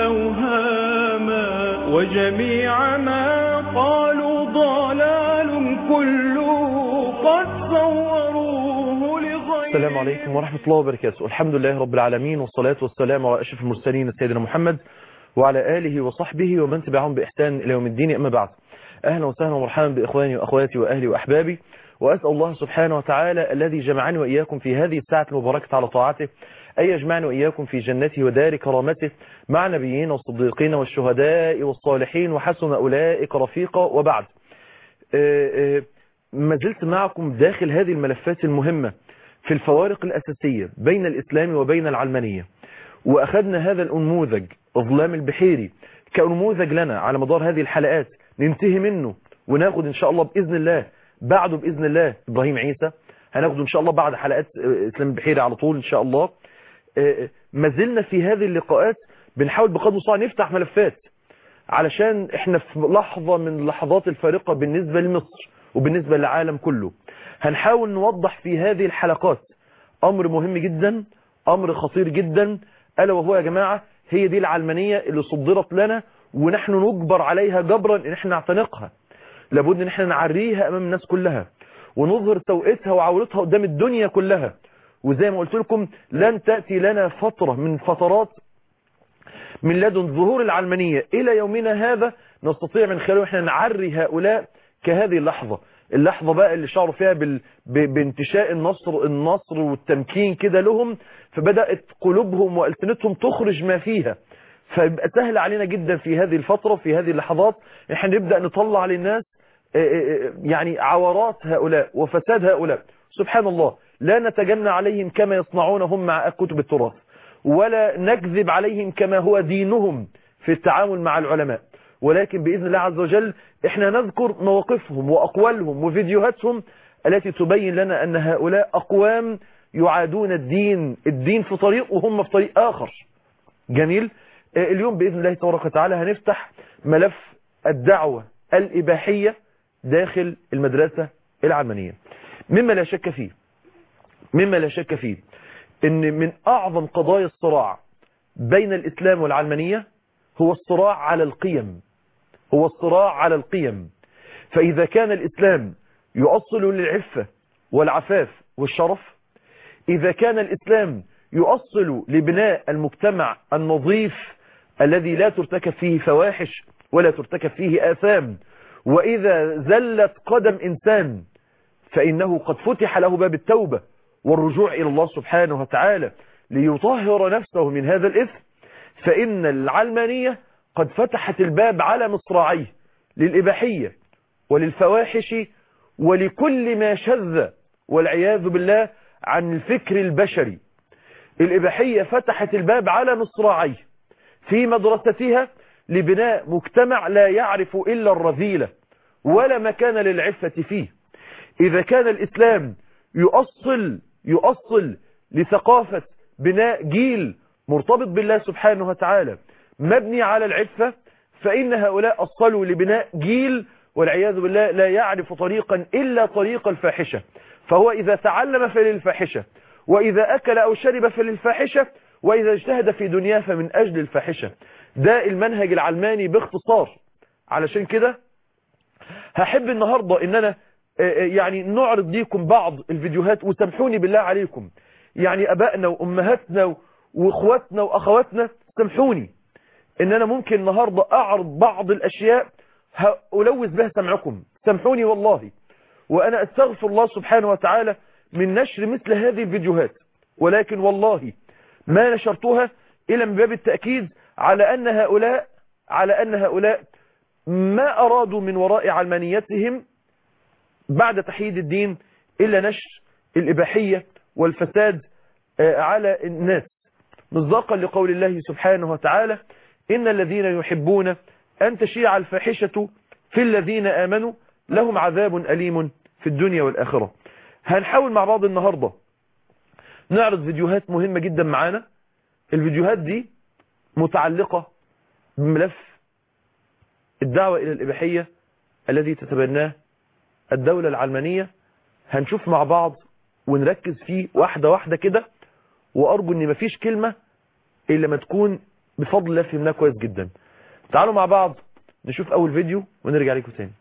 والأوهام وجميع ما قالوا ضلال كله قد صوروه لغير السلام عليكم ورحمة الله وبركاته الحمد لله رب العالمين والصلاة والسلام على أشرف المرسلين سيدنا محمد وعلى آله وصحبه ومن تبعهم بإحسان إلى يوم الدين أما بعد أهلا وسهلا ومرحبا بإخواني وأخواتي وأهلي وأحبابي وأسأل الله سبحانه وتعالى الذي جمعني وإياكم في هذه الساعة المباركة على طاعته أن يجمعني وإياكم في جنته ودار كرامته مع نبيين والصديقين والشهداء والصالحين وحسن أولئك رفيقا وبعد ما زلت معكم داخل هذه الملفات المهمة في الفوارق الأساسية بين الإسلام وبين العلمانية وأخذنا هذا الأنموذج ظلام البحيري كأنموذج لنا على مدار هذه الحلقات ننتهي منه وناخد إن شاء الله بإذن الله بعده بإذن الله إبراهيم عيسى هناخده إن شاء الله بعد حلقات إسلام البحيري على طول إن شاء الله ما زلنا في هذه اللقاءات بنحاول بقدر المستطاع نفتح ملفات علشان احنا في لحظة من لحظات الفارقة بالنسبة لمصر وبالنسبة للعالم كله هنحاول نوضح في هذه الحلقات امر مهم جدا امر خطير جدا الا وهو يا جماعة هي دي العلمانية اللي صدرت لنا ونحن نجبر عليها جبرا ان احنا نعتنقها لابد ان احنا نعريها امام الناس كلها ونظهر سوءتها وعورتها قدام الدنيا كلها وزي ما قلت لكم لن تأتي لنا فترة من فترات من لدن ظهور العلمانية إلى يومنا هذا نستطيع من خلاله احنا نعري هؤلاء كهذه اللحظة اللحظة بقى اللي شعروا فيها بال... ب... بانتشاء النصر النصر والتمكين كده لهم فبدأت قلوبهم وألسنتهم تخرج ما فيها فيبقى سهل علينا جدا في هذه الفترة في هذه اللحظات احنا نبدأ نطلع للناس يعني عورات هؤلاء وفساد هؤلاء سبحان الله لا نتجنى عليهم كما يصنعون هم مع كتب التراث ولا نكذب عليهم كما هو دينهم في التعامل مع العلماء ولكن بإذن الله عز وجل احنا نذكر مواقفهم وأقوالهم وفيديوهاتهم التي تبين لنا أن هؤلاء أقوام يعادون الدين الدين في طريق وهم في طريق آخر جميل اليوم بإذن الله تبارك وتعالى هنفتح ملف الدعوة الإباحية داخل المدرسة العلمانية مما لا شك فيه مما لا شك فيه ان من اعظم قضايا الصراع بين الاسلام والعلمانية هو الصراع على القيم هو الصراع على القيم فاذا كان الاسلام يؤصل للعفة والعفاف والشرف اذا كان الاسلام يؤصل لبناء المجتمع النظيف الذي لا ترتكب فيه فواحش ولا ترتكب فيه آثام وإذا زلت قدم إنسان فإنه قد فتح له باب التوبة والرجوع إلى الله سبحانه وتعالى ليطهر نفسه من هذا الإثم فإن العلمانية قد فتحت الباب على مصراعيه للإباحية وللفواحش ولكل ما شذ والعياذ بالله عن الفكر البشري الإباحية فتحت الباب على مصراعيه في مدرستها لبناء مجتمع لا يعرف إلا الرذيلة ولا مكان للعفة فيه إذا كان الإسلام يؤصل يؤصل لثقافة بناء جيل مرتبط بالله سبحانه وتعالى مبني على العفة فإن هؤلاء أصلوا لبناء جيل والعياذ بالله لا يعرف طريقا إلا طريق الفاحشة فهو إذا تعلم فللفاحشة وإذا أكل أو شرب فللفاحشة وإذا اجتهد في دنياه فمن أجل الفاحشة ده المنهج العلماني باختصار علشان كده هحب النهاردة ان انا يعني نعرض ليكم بعض الفيديوهات وسامحوني بالله عليكم يعني ابائنا وامهاتنا واخواتنا واخواتنا سامحوني ان انا ممكن النهاردة اعرض بعض الاشياء الوث بها سمعكم سامحوني والله وانا استغفر الله سبحانه وتعالى من نشر مثل هذه الفيديوهات ولكن والله ما نشرتها الا من باب التأكيد على ان هؤلاء على ان هؤلاء ما ارادوا من وراء علمانيتهم بعد تحييد الدين إلا نشر الإباحية والفساد على الناس مصداقا لقول الله سبحانه وتعالى إن الذين يحبون أن تشيع الفاحشة في الذين آمنوا لهم عذاب أليم في الدنيا والآخرة هنحاول مع بعض النهاردة نعرض فيديوهات مهمة جدا معانا الفيديوهات دي متعلقة بملف الدعوة إلى الإباحية الذي تتبناه الدولة العلمانية هنشوف مع بعض ونركز فيه واحدة واحدة كده وأرجو أن مفيش كلمة إلا ما تكون بفضل الله فهمناه كويس جدا تعالوا مع بعض نشوف اول فيديو ونرجع لكم تاني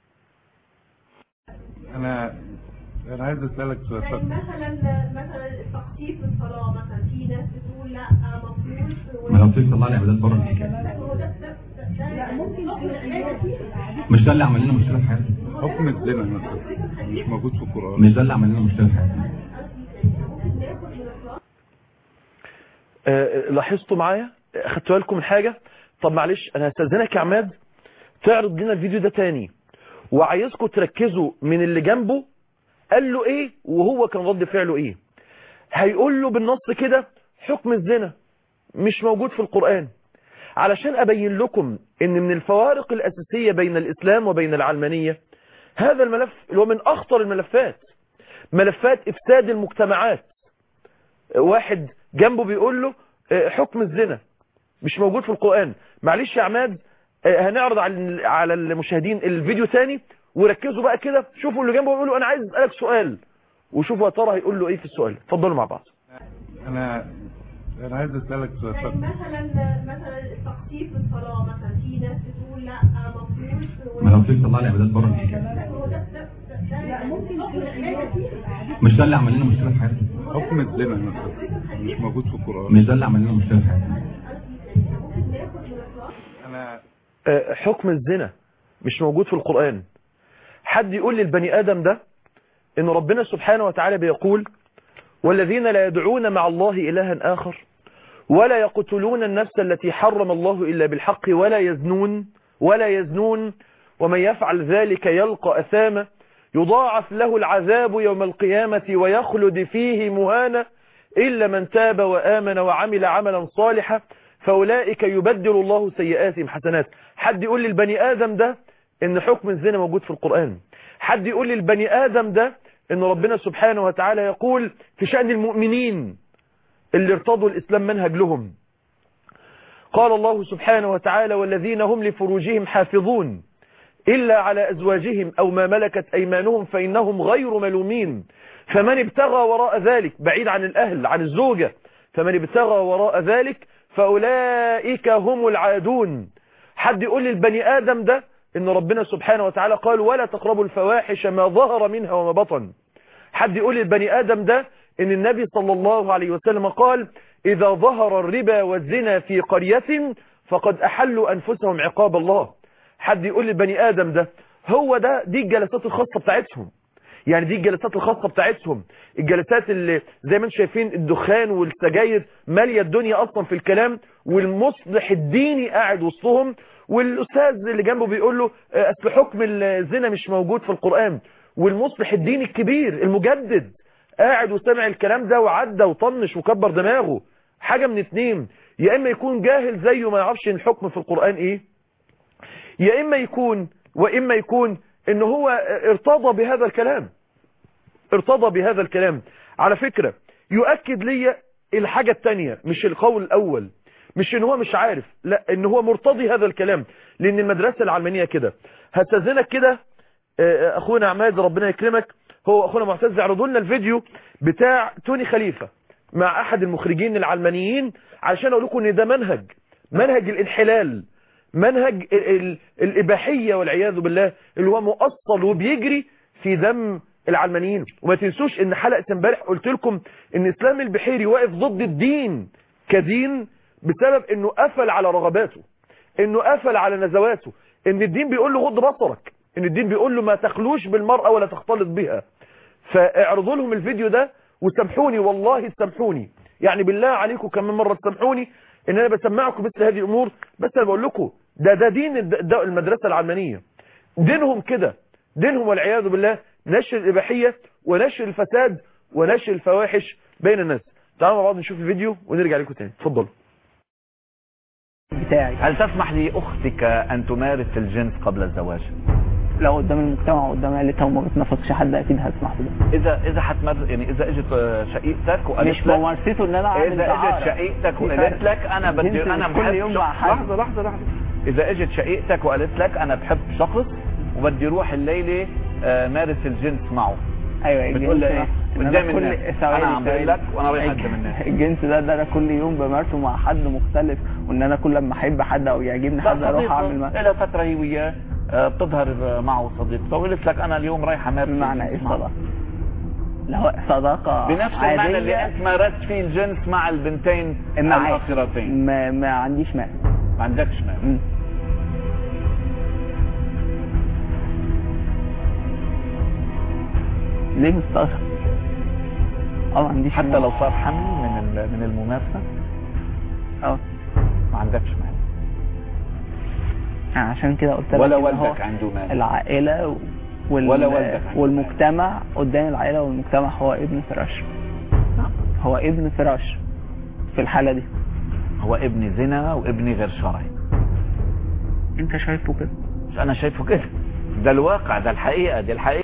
انا انا عايز اسالك سؤال يعني فقط. مثلا مثلا التخطيط في الصلاه مثلا في ناس بتقول لا مفروض ما لو في صلاة العبادات بره الحجاب هو ده ده ده يعني ممكن العباده دي مش ده اللي عمل لنا مشكلة في حياتنا حكم الزنا مثلا مش موجود في القران مش ده اللي عمل لنا مشكلة في حياتنا ممكن ناخد من الصلاه آه، لاحظتوا معايا اخدتوا بالكم من حاجة طب معلش انا هستاذنك يا عماد تعرض لنا الفيديو ده تاني وعايزكم تركزوا من اللي جنبه قال له ايه وهو كان رد فعله ايه هيقول له بالنص كده حكم الزنا مش موجود في القرآن علشان ابين لكم ان من الفوارق الاساسية بين الاسلام وبين العلمانية هذا الملف اللي هو من اخطر الملفات ملفات افساد المجتمعات واحد جنبه بيقول له آه، حكم الزنا مش موجود في القرآن معلش يا عماد آه، هنعرض على على المشاهدين الفيديو تاني وركزوا بقى كده شوفوا اللي جنبه بيقول له انا عايز اسالك سؤال وشوفوا يا ترى هيقول له ايه في السؤال اتفضلوا مع بعض انا انا عايز اسالك سؤال يعني فقط. مثلا مثلا التخطيط في الصلاه مثلا في ناس بتقول لا مفروض ما لو في صلاة العبادات بره الحجاب هو ده ده ده يعني ممكن العباده دي مش ده اللي عمل لنا مشكلة في حياتنا حكم الزنا مثلا مش موجود في القران مش ده اللي عمل لنا مشكلة في حياتنا ممكن ناخد من الصلاه انا آه، حكم الزنا مش موجود في القرآن حد يقول للبني آدم ده ان ربنا سبحانه وتعالى بيقول والذين لا يدعون مع الله إلها آخر ولا يقتلون النفس التي حرم الله إلا بالحق ولا يزنون ولا يزنون ومن يفعل ذلك يلقى أثاما يضاعف له العذاب يوم القيامة ويخلد فيه مهانا إلا من تاب وآمن وعمل عملا صالحا فأولئك يبدل الله سيئاتهم حسنات حد يقول للبني آدم ده إن حكم الزنا موجود في القرآن حد يقول للبني آدم ده إن ربنا سبحانه وتعالى يقول في شأن المؤمنين اللي ارتضوا الإسلام منهج لهم قال الله سبحانه وتعالى والذين هم لفروجهم حافظون إلا على أزواجهم أو ما ملكت أيمانهم فإنهم غير ملومين فمن ابتغى وراء ذلك بعيد عن الأهل عن الزوجة فمن ابتغى وراء ذلك فأولئك هم العادون حد يقول للبني آدم ده إن ربنا سبحانه وتعالى قال ولا تقربوا الفواحش ما ظهر منها وما بطن حد يقول للبني آدم ده إن النبي صلى الله عليه وسلم قال إذا ظهر الربا والزنا في قرية فقد أحلوا أنفسهم عقاب الله حد يقول للبني آدم ده هو ده دي الجلسات الخاصة بتاعتهم يعني دي الجلسات الخاصة بتاعتهم الجلسات اللي زي ما انتم شايفين الدخان والسجاير مالية الدنيا اصلا في الكلام والمصلح الديني قاعد وسطهم والاستاذ اللي جنبه بيقول له اه، اصل حكم الزنا مش موجود في القرآن والمصلح الديني الكبير المجدد قاعد وسمع الكلام ده وعدى وطنش وكبر دماغه حاجة من اتنين يا اما يكون جاهل زيه ما يعرفش ان الحكم في القرآن ايه يا اما يكون واما يكون ان هو ارتضى بهذا الكلام ارتضى بهذا الكلام على فكرة يؤكد لي الحاجة التانية مش القول الاول مش ان هو مش عارف لا ان هو مرتضي هذا الكلام لان المدرسة العلمانية كده هستاذنك كده آه، اخونا عماد ربنا يكرمك هو اخونا معتز يعرضوا لنا الفيديو بتاع توني خليفة مع احد المخرجين العلمانيين علشان اقول لكم ان ده منهج منهج الانحلال منهج ال- ال- الإباحية والعياذ بالله اللي هو مؤصل وبيجري في دم العلمانيين وما تنسوش ان حلقة امبارح قلت لكم ان اسلام البحيري واقف ضد الدين كدين بسبب انه قفل على رغباته انه قفل على نزواته ان الدين بيقول له غض بصرك ان الدين بيقول له ما تخلوش بالمرأة ولا تختلط بها فاعرضوا لهم الفيديو ده وسامحوني والله سامحوني يعني بالله عليكم كمان مرة تسامحوني ان انا بسمعكم مثل هذه الامور بس انا بقول لكم ده ده دين الد- ده المدرسة العلمانية دينهم كده دينهم والعياذ بالله نشر الإباحية ونشر الفساد ونشر الفواحش بين الناس تعالوا مع بعض نشوف الفيديو ونرجع لكم تاني اتفضلوا بتاعي هل تسمح لأختك أن تمارس الجنس قبل الزواج؟ لو قدام المجتمع وقدام عيلتها وما بتنافسش حد اكيد هسمح بده إذا إذا حتمر يعني إذا إجت آه، شقيقتك وقالت مش لك ممارسته ان انا اعمل إذا دعارة. إجت شقيقتك في وقالت فرق. لك أنا بدي الجنس أنا مش كل بحب يوم شخص- مع حد لحظة لحظة لحظة إذا إجت شقيقتك وقالت لك أنا بحب شخص وبدي روح الليلة آه، مارس الجنس معه ايوه بتقول لها الجنس ايه؟ ده- إن أنا قدام كل- الناس ثواني- انا عم بقول ثواني. لك وانا رايح الج- قدام الناس الجنس ده ده انا كل يوم بمارسه مع حد مختلف وان انا كل لما احب حد او يعجبني حد اروح اعمل معاه لها فتره هي وياه آه، بتظهر معه صديقته وقلت لك انا اليوم رايح امارس بمعنى ايه الجنس معه. صداقه؟ اللي هو صداقه بنفس المعنى اللي عادية انت مارست فيه الجنس مع البنتين مع- الاخرتين ما, ما عنديش مانع ما عندكش مانع مم. ليه مستغرب؟ اه ما عنديش حتى مانع. لو صار حمل من ال- من الممارسه اه ما عندكش مانع عشان كده قلت لك ولا إن هو والدك عنده مانع العائلة وال... ولا والدك عنده والمجتمع قدام العائلة والمجتمع هو ابن فراش هو ابن فراش في الحالة دي هو ابن زنا وابن غير شرعي انت شايفه كده مش انا شايفه كده ده الواقع ده الحقيقه دي الحقيقه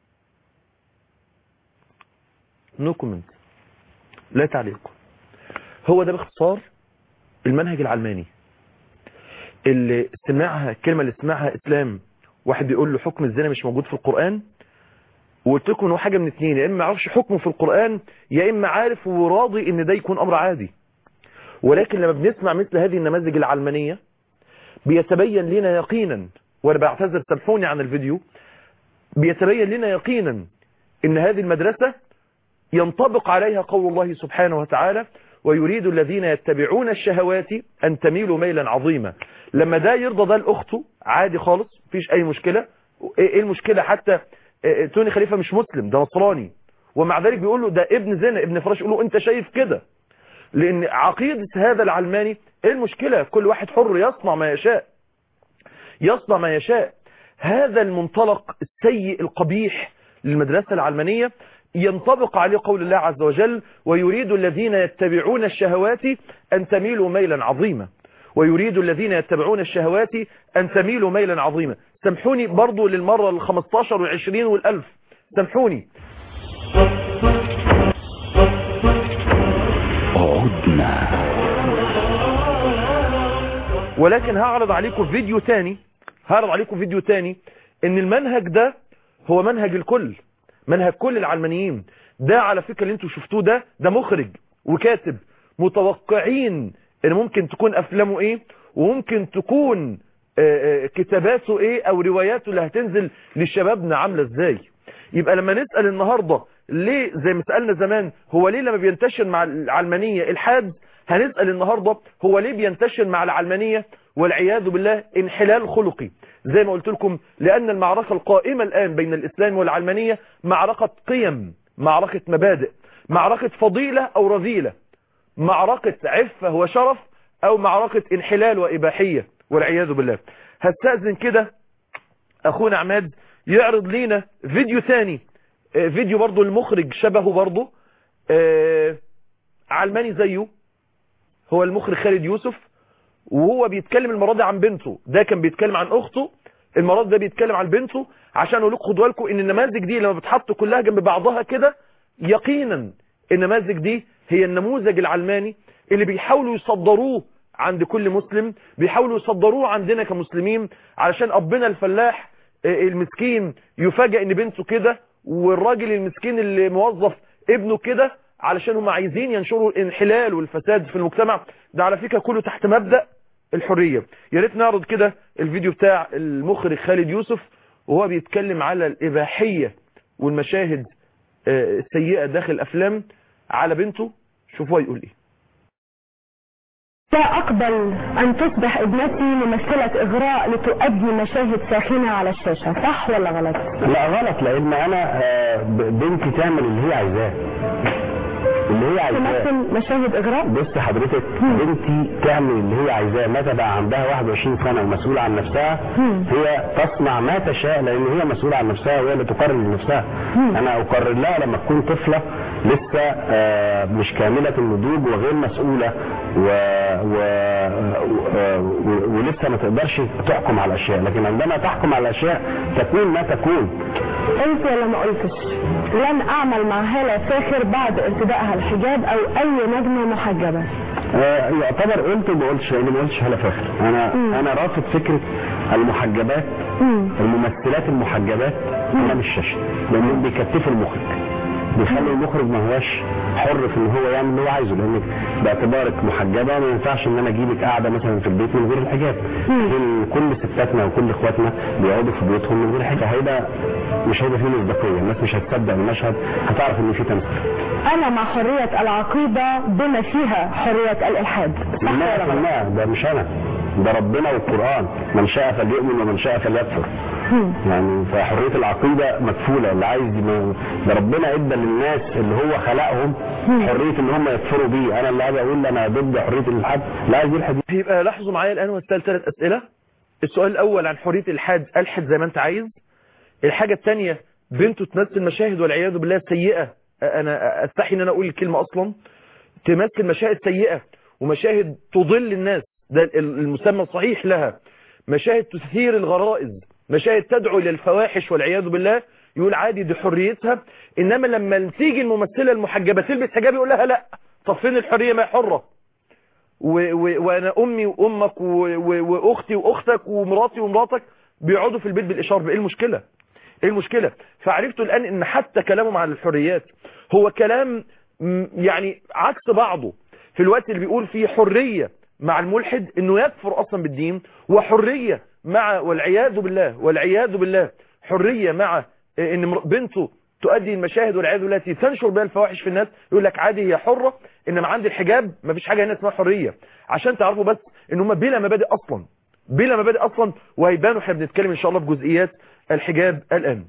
نو كومنت لا تعليق هو ده باختصار المنهج العلماني اللي سمعها الكلمة اللي سمعها اسلام واحد بيقول له حكم الزنا مش موجود في القرآن وقلت لكم ان هو حاجة من اتنين يا اما ما يعرفش حكمه في القرآن يا اما عارف وراضي ان ده يكون امر عادي ولكن لما بنسمع مثل هذه النماذج العلمانية بيتبين لنا يقينا وانا بعتذر سامحوني عن الفيديو بيتبين لنا يقينا ان هذه المدرسة ينطبق عليها قول الله سبحانه وتعالى ويريد الذين يتبعون الشهوات أن تميلوا ميلا عظيما لما ده يرضى ده لأخته عادي خالص مفيش أي مشكلة إيه المشكلة حتى إيه توني خليفة مش مسلم ده نصراني ومع ذلك بيقول له ده ابن زنا ابن فراش يقول له أنت شايف كده لأن عقيدة هذا العلماني إيه المشكلة كل واحد حر يصنع ما يشاء يصنع ما يشاء هذا المنطلق السيء القبيح للمدرسة العلمانية ينطبق عليه قول الله عز وجل ويريد الذين يتبعون الشهوات أن تميلوا ميلا عظيما ويريد الذين يتبعون الشهوات أن تميلوا ميلا عظيما سامحوني برضو للمرة الخمستاشر والعشرين والألف سامحوني عدنا ولكن هعرض عليكم فيديو تاني هعرض عليكم فيديو تاني ان المنهج ده هو منهج الكل منهج كل العلمانيين ده على فكرة اللي انتوا شفتوه ده ده مخرج وكاتب متوقعين ان ممكن تكون افلامه ايه وممكن تكون آه، آه، كتاباته ايه او رواياته اللي هتنزل لشبابنا عاملة ازاي يبقى لما نسأل النهاردة ليه زي ما سألنا زمان هو ليه لما بينتشر مع العلمانية الحاد هنسأل النهاردة هو ليه بينتشر مع العلمانية والعياذ بالله انحلال خلقي زي ما قلت لكم لأن المعركة القائمة الآن بين الإسلام والعلمانية معركة قيم معركة مبادئ معركة فضيلة أو رذيلة معركة عفة وشرف أو معركة انحلال وإباحية والعياذ بالله هستأذن كده أخونا عماد يعرض لينا فيديو ثاني آه، فيديو برضو المخرج شبهه برضو آه، علماني زيه هو المخرج خالد يوسف وهو بيتكلم المرة دي عن بنته ده كان بيتكلم عن اخته المرة ده بيتكلم عن بنته عشان اقول لكم خدوا بالكم ان النماذج دي لما بتحط كلها جنب بعضها كده يقينا النماذج دي هي النموذج العلماني اللي بيحاولوا يصدروه عند كل مسلم بيحاولوا يصدروه عندنا كمسلمين علشان ابنا الفلاح آه، المسكين يفاجئ ان بنته كده والراجل المسكين اللي موظف ابنه كده علشان هم عايزين ينشروا الانحلال والفساد في المجتمع ده على فكرة كله تحت مبدأ الحرية يا ريت نعرض كده الفيديو بتاع المخرج خالد يوسف وهو بيتكلم على الإباحية والمشاهد آه، السيئة داخل الأفلام على بنته شوفوا يقول إيه لا أقبل أن تصبح ابنتي ممثلة إغراء لتؤدي مشاهد ساخنة على الشاشة صح ولا غلط؟ لا غلط لان انا آه، ب- بنتي تعمل اللي هي عايزاه اللي هي عايزاه تمثل مشاهد إغراء؟ بص حضرتك بنتي تعمل اللي هي عايزاه متى بقى عندها 21 سنه ومسؤوله عن نفسها هي تصنع ما تشاء لان هي مسؤوله عن نفسها وهي اللي تقرر لنفسها انا اقرر لها لما تكون طفله لسه آه، مش كامله النضوج وغير مسؤوله و... و... و... و... ولسه ما تقدرش تحكم على الاشياء لكن عندما تحكم على الاشياء تكون ما تكون قلت ولا ما قلتش؟ لن أعمل مع هالة فاخر بعد ارتدائها الحجاب أو أي نجمة محجبة آه، يعتبر قلت وما قلتش لان ما قلتش هلا فاخر انا مم. انا رافض فكره المحجبات مم. الممثلات المحجبات امام الشاشه لانهم بيكتفوا المخرج بيخلوا المخرج ما هواش حر في ان هو يعمل اللي هو عايزه لانك باعتبارك محجبه ما ينفعش ان انا اجيبك قاعده مثلا في البيت من غير الحجاب لكن كل ستاتنا وكل اخواتنا بيقعدوا في بيوتهم من غير حجاب هيبقى مش هيبقى فيه مصداقيه الناس مش هتصدق المشهد هتعرف ان في تمثيل انا مع حرية العقيدة بما فيها حرية الالحاد صح ولا غلط؟ 100% ده مش انا ده ربنا والقران من شاء فليؤمن ومن شاء فليكفر مم. يعني فحريه العقيده مكفوله اللي عايز يم- ده ربنا ادى للناس اللي هو خلقهم حريه ان هم يكفروا بيه انا اللي قاعد اقول انا ضد حريه الالحاد لا عايز يلحد يبقى لاحظوا معايا الآن وسأل ثلاث أسئلة السؤال الأول عن حرية الحاد ألحد زي ما أنت عايز الحاجة الثانية بنته تمثل مشاهد والعياذ بالله سيئة أنا أستحي إن أنا أقول الكلمة أصلا تمثل مشاهد سيئة ومشاهد تضل الناس ده المسمى الصحيح لها مشاهد تثير الغرائز مشاهد تدعو إلى الفواحش والعياذ بالله يقول عادي دي حريتها إنما لما تيجي الممثلة المحجبة تلبس حجاب يقول لها لا طب فين الحرية ما هي حرة و و وانا امي وامك و و واختي واختك ومراتي ومراتك بيقعدوا في البيت بالاشاره ايه المشكله ايه المشكله فعرفتوا الان ان حتى كلامهم عن الحريات هو كلام م- يعني عكس بعضه في الوقت اللي بيقول فيه حريه مع الملحد انه يكفر اصلا بالدين وحريه مع والعياذ بالله والعياذ بالله حريه مع ان مر- بنته تؤدي المشاهد والعياذ بالله التي تنشر بها الفواحش في الناس يقول لك عادي هي حرة انما عند الحجاب مفيش حاجة هنا اسمها حرية عشان تعرفوا بس ان هم بلا مبادئ اصلا بلا مبادئ اصلا وهيبانوا احنا بنتكلم ان شاء الله في جزئيات الحجاب الان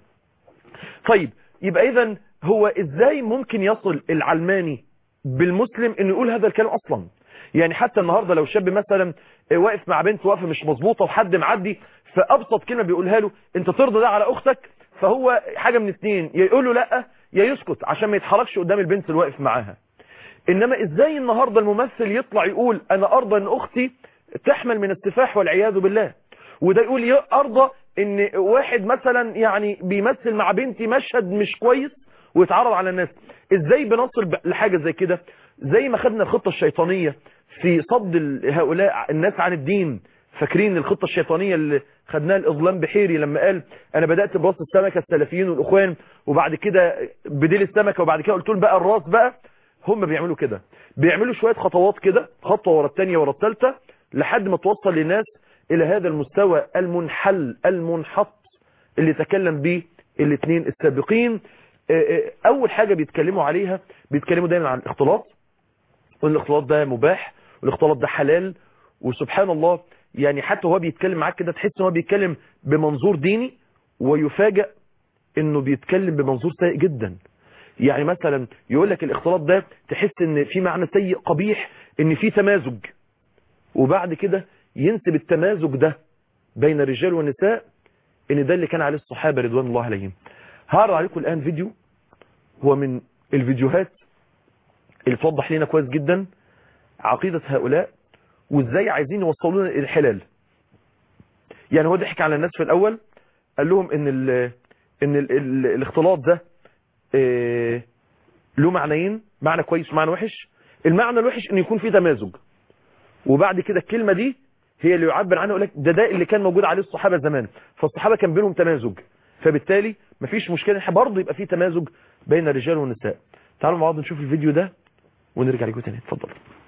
طيب يبقى اذا هو ازاي ممكن يصل العلماني بالمسلم انه يقول هذا الكلام اصلا يعني حتى النهاردة لو شاب مثلا واقف مع بنت واقفه مش مظبوطه وحد معدي فابسط كلمه بيقولها له انت ترضى ده على اختك فهو حاجه من اتنين يا يقول له لا يا يسكت عشان ما يتحركش قدام البنت اللي واقف معاها انما ازاي النهارده الممثل يطلع يقول انا ارضى ان اختي تحمل من السفاح والعياذ بالله وده يقول يا ارضى ان واحد مثلا يعني بيمثل مع بنتي مشهد مش كويس ويتعرض على الناس ازاي بنصل ب- لحاجه زي كده زي ما خدنا الخطه الشيطانيه في صد ال- هؤلاء الناس عن الدين فاكرين الخطه الشيطانيه اللي خدناها الاظلام بحيري لما قال انا بدات براس السمكه السلفيين والاخوان وبعد كده بديل السمكه وبعد كده قلت لهم بقى الراس بقى هم بيعملوا كده بيعملوا شويه خطوات كده خطوه ورا الثانيه ورا الثالثه لحد ما توصل للناس الى هذا المستوى المنحل المنحط اللي تكلم به الاثنين السابقين آه، آه، اول حاجه بيتكلموا عليها بيتكلموا دايما عن الاختلاط والاختلاط ده مباح والاختلاط ده حلال وسبحان الله يعني حتى هو بيتكلم معاك كده تحس ان هو بيتكلم بمنظور ديني ويفاجئ انه بيتكلم بمنظور سيء جدا يعني مثلا يقول لك الاختلاط ده تحس ان في معنى سيء قبيح ان في تمازج وبعد كده ينسب التمازج ده بين الرجال والنساء ان ده اللي كان عليه الصحابة رضوان الله عليهم هعرض عليكم الان فيديو هو من الفيديوهات اللي توضح لنا كويس جدا عقيدة هؤلاء وازاي عايزين يوصلوا لنا الحلال يعني هو ضحك على الناس في الاول قال لهم ان ال ان ال ال الاختلاط ده آه، له معنيين معنى كويس ومعنى وحش المعنى الوحش ان يكون في تمازج وبعد كده الكلمة دي هي اللي يعبر عنها يقول لك ده ده اللي كان موجود عليه الصحابة زمان فالصحابة كان بينهم تمازج فبالتالي مفيش مشكلة ان برضه يبقى في تمازج بين الرجال والنساء تعالوا مع بعض نشوف الفيديو ده ونرجع لكم تاني اتفضل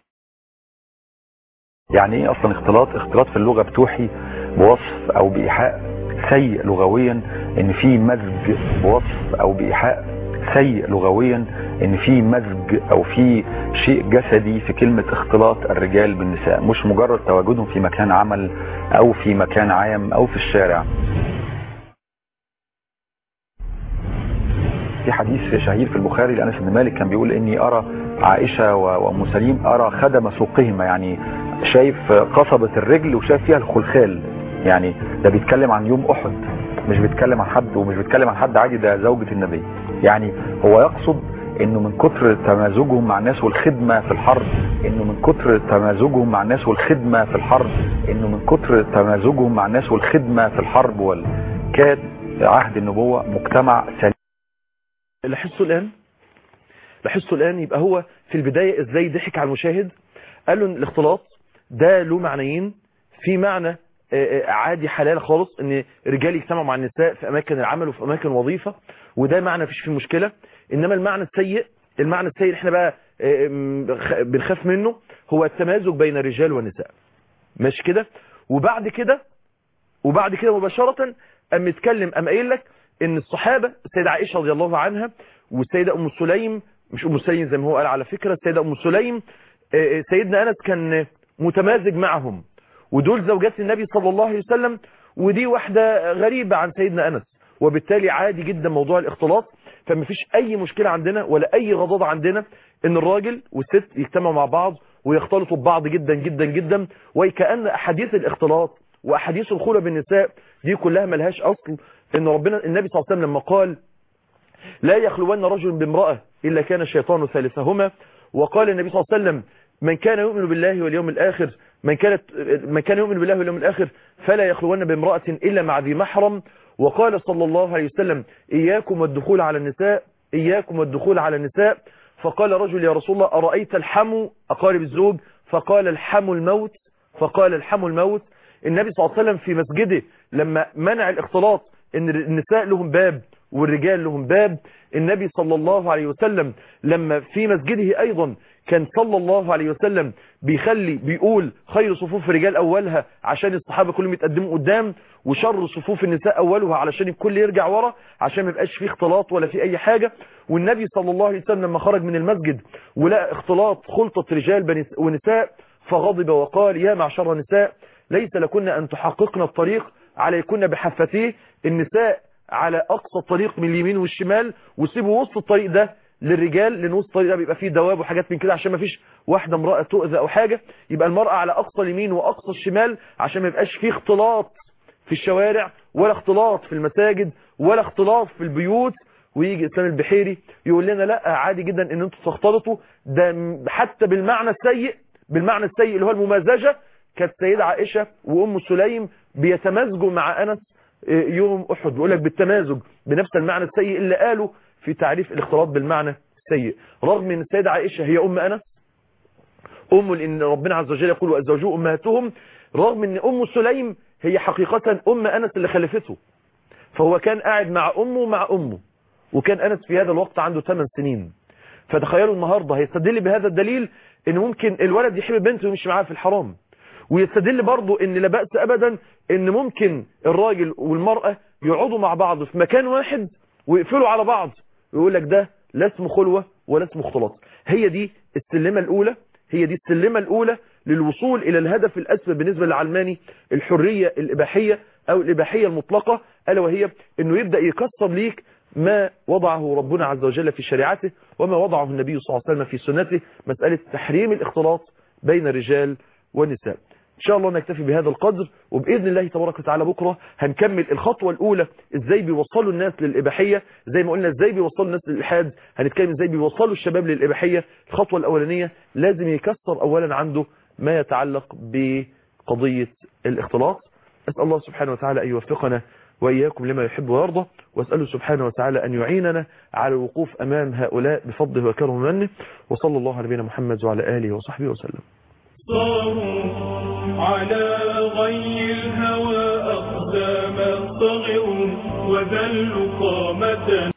يعني ايه اصلا اختلاط اختلاط في اللغة بتوحي بوصف او بايحاء سيء لغويا ان في مزج بوصف او بايحاء سيء لغويا ان في مزج او في شيء جسدي في كلمة اختلاط الرجال بالنساء مش مجرد تواجدهم في مكان عمل او في مكان عام او في الشارع في حديث شهير في البخاري لأنس بن مالك كان بيقول إني أرى عائشة و- وأم سليم أرى خدم سوقهما يعني شايف قصبة الرجل وشايف فيها الخلخال يعني ده بيتكلم عن يوم أحد مش بيتكلم عن حد ومش بيتكلم عن حد عادي ده زوجة النبي يعني هو يقصد انه من كتر تمازجهم مع الناس والخدمة في الحرب انه من كتر تمازجهم مع الناس والخدمة في الحرب انه من كتر تمازجهم مع الناس والخدمة في الحرب والكاد عهد النبوة مجتمع سليم لاحظتوا الآن لاحظتوا الآن يبقى هو في البداية ازاي ضحك على المشاهد قال له إن الاختلاط ده له معنيين في معنى آه، آه، عادي حلال خالص ان رجال يجتمعوا مع النساء في اماكن العمل وفي اماكن وظيفه وده معنى مفيش فيه مشكله انما المعنى السيء المعنى السيء اللي احنا بقى آه، م- خ- بنخاف منه هو التمازج بين الرجال والنساء ماشي كده وبعد كده وبعد كده مباشرة أم يتكلم أم قايل لك إن الصحابة السيدة عائشة رضي الله عنها والسيدة أم سليم مش أم سليم زي ما هو قال على فكرة السيدة أم سليم آه، آه، سيدنا أنس كان متمازج معهم ودول زوجات النبي صلى الله عليه وسلم ودي واحدة غريبة عن سيدنا أنس وبالتالي عادي جدا موضوع الاختلاط فما فيش أي مشكلة عندنا ولا أي غضاضة عندنا إن الراجل والست يجتمعوا مع بعض ويختلطوا ببعض جدا جدا جدا وكأن أحاديث الاختلاط واحاديث الخلة بالنساء دي كلها ملهاش اصل ان ربنا النبي صلى الله عليه وسلم لما قال لا يخلون رجل بامرأة الا كان الشيطان ثالثهما وقال النبي صلى الله عليه وسلم من كان يؤمن بالله واليوم الاخر من كانت من كان يؤمن بالله واليوم الاخر فلا يخلون بامرأة الا مع ذي محرم وقال صلى الله عليه وسلم اياكم والدخول على النساء اياكم والدخول على النساء فقال رجل يا رسول الله أرأيت الحم أقارب الزوج فقال الحم الموت فقال الحم الموت النبي صلى الله عليه وسلم في مسجده لما منع الاختلاط ان النساء لهم باب والرجال لهم باب النبي صلى الله عليه وسلم لما في مسجده ايضا كان صلى الله عليه وسلم بيخلي بيقول خير صفوف الرجال اولها عشان الصحابه كلهم يتقدموا قدام وشر صفوف النساء اولها علشان الكل يرجع ورا عشان ما يبقاش فيه اختلاط ولا في اي حاجه والنبي صلى الله عليه وسلم لما خرج من المسجد ولقى اختلاط خلطه رجال بنس- ونساء فغضب وقال يا معشر النساء ليس لكن أن تحققن الطريق عليكن بحفتيه النساء على أقصى الطريق من اليمين والشمال وسيبوا وسط الطريق ده للرجال لأن وسط الطريق ده بيبقى فيه دواب وحاجات من كده عشان ما فيش واحدة امرأة تؤذى أو حاجة يبقى المرأة على أقصى اليمين وأقصى الشمال عشان ما يبقاش فيه اختلاط في الشوارع ولا اختلاط في المساجد ولا اختلاط في البيوت ويجي اسلام البحيري يقول لنا لا عادي جدا ان انتوا تختلطوا ده م- حتى بالمعنى السيء بالمعنى السيء اللي هو الممازجة كانت سيدة عائشة وام سليم بيتمازجوا مع انس آه، يوم احد بيقول لك بالتمازج بنفس المعنى السيء اللي قاله في تعريف الاختلاط بالمعنى السيء رغم ان السيدة عائشة هي ام انس ام لان ربنا عز وجل يقول وازواجه امهاتهم رغم ان ام سليم هي حقيقة ام انس اللي خلفته فهو كان قاعد مع امه ومع امه وكان انس في هذا الوقت عنده 8 سنين فتخيلوا النهاردة هيستدل بهذا الدليل ان ممكن الولد يحب بنته ويمشي معاها في الحرام ويستدل برضه ان لا بأس ابدا ان ممكن الراجل والمرأة يقعدوا مع بعض في مكان واحد ويقفلوا على بعض ويقول لك ده لا اسمه خلوة ولا اسمه اختلاط هي دي السلمة الاولى هي دي السلمة الاولى للوصول الى الهدف الاسمى بالنسبة للعلماني الحرية الاباحية او الاباحية المطلقة الا وهي انه يبدأ يكسر ليك ما وضعه ربنا عز وجل في شريعته وما وضعه النبي صلى الله عليه وسلم في سنته مسألة تحريم الاختلاط بين الرجال والنساء ان شاء الله نكتفي بهذا القدر وباذن الله تبارك وتعالى بكره هنكمل الخطوه الاولى ازاي بيوصلوا الناس للاباحيه زي ما قلنا ازاي بيوصلوا الناس للالحاد هنتكلم ازاي بيوصلوا الشباب للاباحيه الخطوه الاولانيه لازم يكسر اولا عنده ما يتعلق بقضيه الاختلاط اسال الله سبحانه وتعالى ان يوفقنا وإياكم لما يحب ويرضى وأسأله سبحانه وتعالى أن يعيننا على الوقوف أمام هؤلاء بفضله وكرمه ومنه وصلى الله على نبينا محمد وعلى آله وصحبه وسلم صاروا على غي الهوى أقدام الصغر وذلوا قامة